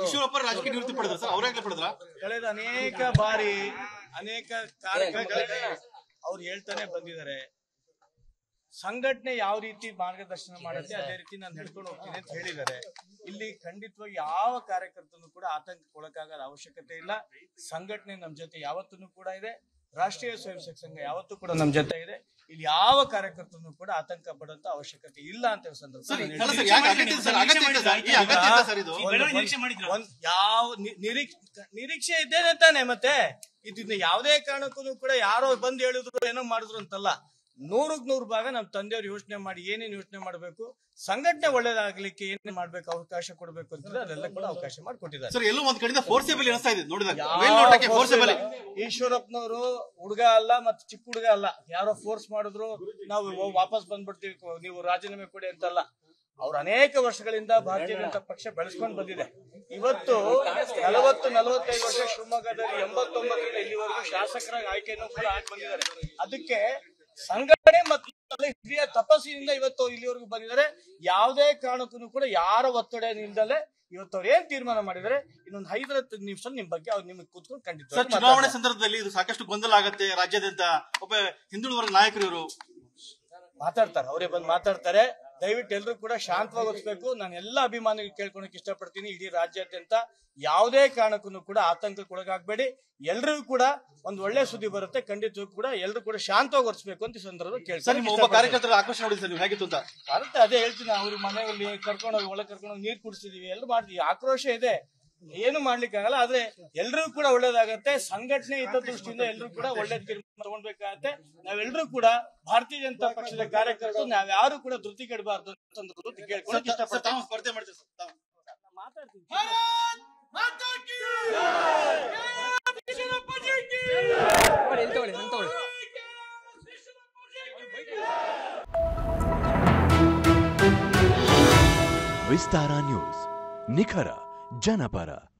ಈಶ್ವರಪ್ಪ ರಾಜಕೀಯ ನಿವೃತ್ತಿ ಪಡೆದ್ರ ಸರ್ ಅವರಾಗ್ಲೇ ಪಡೆದ್ರ ಕಳೆದ ಅನೇಕ ಬಾರಿ ಅನೇಕ ಕಾರ್ಯಕ್ರಮಗಳಲ್ಲಿ ಅವ್ರು ಹೇಳ್ತಾನೆ ಬಂದಿದ್ದಾರೆ ಸಂಘಟನೆ ಯಾವ ರೀತಿ ಮಾರ್ಗದರ್ಶನ ಮಾಡುತ್ತೆ ಅದೇ ರೀತಿ ನಾನು ನಡ್ಕೊಂಡು ಹೋಗ್ತೀನಿ ಅಂತ ಹೇಳಿದ್ದಾರೆ ಇಲ್ಲಿ ಖಂಡಿತವಾಗಿ ಯಾವ ಕಾರ್ಯಕರ್ತನು ಕೂಡ ಆತಂಕಕ್ಕೊಳಕಾಗದ ಅವಶ್ಯಕತೆ ಇಲ್ಲ ಸಂಘಟನೆ ನಮ್ ಜೊತೆ ಯಾವತ್ತೂ ಕೂಡ ಇದೆ ರಾಷ್ಟ್ರೀಯ ಸ್ವಯಂ ಸೇವಕ ಸಂಘ ಯಾವತ್ತೂ ಕೂಡ ನಮ್ ಜೊತೆ ಇದೆ ಇಲ್ಲಿ ಯಾವ ಕಾರ್ಯಕರ್ತನು ಕೂಡ ಆತಂಕ ಪಡುವಂತ ಅವಶ್ಯಕತೆ ಇಲ್ಲ ಅಂತ ಹೇಳೋ ಸಂದರ್ಭ ಸರ್ ನಾನು ಅಲ್ಲ ಹೇಳ್ತೀನಿ. ಸರ್ ಯಾಕೆ ಅಗತ್ಯ ಇದೆ ಸರ್ ಅಗತ್ಯ ಇದೆ ಸರ್ ಈ ಅಗತ್ಯ ಇದೆ ಸರ್ ಇದು ಒಂದು- ಬೆಳವಣಿಗೆ ನಿರೀಕ್ಷೆ ಮಾಡಿದ್ರಾ? ಒಂದ್ ಯಾವ ನಿ- ನಿರೀಕ್ಷೆ ನಿರೀಕ್ಷೆ ಇದ್ದೇನೆ ತಾನೆ ಮತ್ತೆ ಇದನ್ನ ಯಾವುದೇ ಕಾರಣಕ್ಕೂ ಕೂಡ ಯಾರೋ ಬಂದು ಹೇಳಿದ್ರು ಏನೋ ಮಾಡಿದ್ರು ಅಂತಲ್ಲ ನೂರಕ್ ನೂರು ಭಾಗ ನಮ್ ತಂದೆಯವ್ರು ಯೋಚನೆ ಮಾಡಿ ಏನೇನ್ ಯೋಚನೆ ಮಾಡ್ಬೇಕು ಸಂಘಟನೆ ಒಳ್ಳೇದಾಗ್ಲಿಕ್ಕೆ ಏನೇನ್ ಮಾಡ್ಬೇಕು ಅವಕಾಶ ಕೊಡ್ಬೇಕು ಅಂತ ಅದೆಲ್ಲ ಕೂಡ ಅವಕಾಶ ಮಾಡಿಕೊಟ್ಟಿದ್ದಾರೆ ಸರ್ ಎಲ್ಲೋ ಒಂದ್ ಕಡೆಯಿಂದ ಫೋರ್ಸೇಬಲ್ ಅನಿಸ್ತಾ ಇದೆ ನೋಡಿದಾಗ ಯಾವ ಮೇಲ್ನೋಟಕ್ಕೆ force ಫೋರ್ಸೇಬಲ್ ಇಲ್ಲ. ಈಶ್ವರಪ್ಪನವರು ಹುಡುಗ ಅಲ್ಲ ಮತ್ತೆ ಚಿಕ್ಕ ಹುಡುಗ ಅಲ್ಲ ಯಾರೋ ಫೋರ್ಸ್ ಮಾಡಿದ್ರು ನಾವು ಓ- ವಾಪಸ್ ಬಂದ್ಬಿಡ್ತೀವಿ ಕೊ- ನೀವು ರಾಜೀನಾಮೆ ಕೊಡಿ ಅಂತಲ್ಲ ಅವ್ರು ಅನೇಕ ವರ್ಷಗಳಿಂದ ಭಾರತೀಯ ಜನತಾ ಪಕ್ಷ ಬೆಳೆಸ್ಕೊಂಡು ಬಂದಿದೆ ಇವತ್ತು ನಲವತ್ತು ನಲವತ್ತೈದು ವರ್ಷ ಶಿವಮೊಗ್ಗದಲ್ಲಿ ಎಂಬತ್ತೊಂಬತ್ತರಿಂದ ಇಲ್ಲಿವರೆಗೂ ಶಾಸಕರಾಗಿ ಆಯ್ಕೆಯನ್ನು ಕೂಡ ಆಗಿ ಬಂದಿದ್ದಾರೆ ಅದಕ್ಕೆ ಸಂಘಟನೆ ಮತ್ತು ಹಿರಿಯ ತಪಸ್ಸಿನಿಂದ ಇವತ್ತು ಇಲ್ಲಿವರೆಗೂ ಬಂದಿದ್ದಾರೆ ಯಾವುದೇ ಕಾರಣಕ್ಕೂ ಕೂಡ ಯಾರ ಒತ್ತಡ ನಿಲ್ದಲೆ ಇವತ್ತು ಅವ್ರು ಏನ್ ತೀರ್ಮಾನ ಮಾಡಿದರೆ ಇನ್ನೊಂದು ಐದರ ನಿಮಿಷ ನಿಮ್ ಬಗ್ಗೆ ಅವ್ರು ನಿಮಗೆ ಕೂತ್ಕೊಂಡು ಖಂಡಿತ ಸರ್ ಚುನಾವಣೆ ಸಂದರ್ಭದಲ್ಲಿ ಇದು ಸಾಕಷ್ಟು ಗೊಂದಲ ಆಗತ್ತೆ ರಾಜ್ಯಾದ್ಯಂತ ಒಬ್ಬ ಹಿಂದುಳಿದ ವರ್ಗ ನಾಯಕರು ಇವರು ಮಾತಾಡ್ತಾರೆ ಅವರೇ ಬಂದು ಮಾತಾಡ್ತಾರೆ ದಯವಿಟ್ಟು ಎಲ್ಲರೂ ಕೂಡ ಶಾಂತವಾಗಿ ಓದಿಸ್ಬೇಕು ನಾನು ಎಲ್ಲ ಅಭಿಮಾನಿಗಳು ಕೇಳ್ಕೊಳಕ್ ಇಷ್ಟಪಡ್ತೀನಿ ಇಡೀ ರಾಜ್ಯಾದ್ಯಂತ ಯಾವುದೇ ಕಾರಣಕ್ಕೂ ಕೂಡ ಆತಂಕಕ್ಕೆ ಒಳಗಾಗಬೇಡಿ ಎಲ್ರಿಗೂ ಕೂಡ ಒಂದು ಒಳ್ಳೆ ಸುದ್ದಿ ಬರುತ್ತೆ ಖಂಡಿತವೂ ಕೂಡ ಎಲ್ಲರೂ ಕೂಡ ಶಾಂತವಾಗಿ ಓದಿಸ್ಬೇಕು ಅಂತ ಈ ಸಂದರ್ಭ ಸರ್ ನಿಮ್ಮ ಒಬ್ಬ ಕಾರ್ಯಕರ್ತರ ಆಕ್ರೋಶ ನೋಡಿ ಸರ್ ನೀವು ಹೇಗಿತ್ತು ಅಂತ ಬರುತ್ತೆ ಅದೇ ಹೇಳ್ತೀನಿ ಅವ್ರ ಮನೆಯಲ್ಲಿ ಕರ್ಕೊಂಡೋಗಿ ಒಳಗೆ ಕರ್ಕೊಂಡೋಗಿ ನೀರ್ ಕುಡಿಸಿದೀವಿ ಎಲ್ಲ ಮಾಡ್ತೀವಿ ಆಕ್ರೋಶ ಇದೆ ಏನು ಮಾಡ್ಲಿಕ್ಕಾಗಲ್ಲ ಆದ್ರೆ ಎಲ್ರೂ ಕೂಡ ಒಳ್ಳೇದಾಗತ್ತೆ ಸಂಘಟನೆ ಹಿತದೃಷ್ಟಿಯಿಂದ ಎಲ್ರೂ ಕೂಡ ಒಳ್ಳೆ ತೀರ್ಮಾನ ತಗೊಳ್ಬೇಕಾಗತ್ತೆ ನಾವೆಲ್ಲರೂ ಕೂಡ ಭಾರತೀಯ ಜನತಾ ಪಕ್ಷದ ಕಾರ್ಯಕರ್ತರು ನಾವ್ಯಾರು ಕೂಡ ಧೃತಿ ಕೆಡಬಾರ್ದು ಅಂತ ಒಂದು ಕೇಳ್ಕೊಳಕ್ ಸರ್ ಇಷ್ಟಪಡ್ತೀನಿ ತಾವು ಸ್ಪರ್ಧೆ ಮಾಡ್ತೀವಿ ಸರ್ ತಾವು. ಮಾತಾಡ್ತೀನಿ ವಿಸ್ತಾರ ನ್ಯೂಸ್ ನಿಖರ ಜನಪರ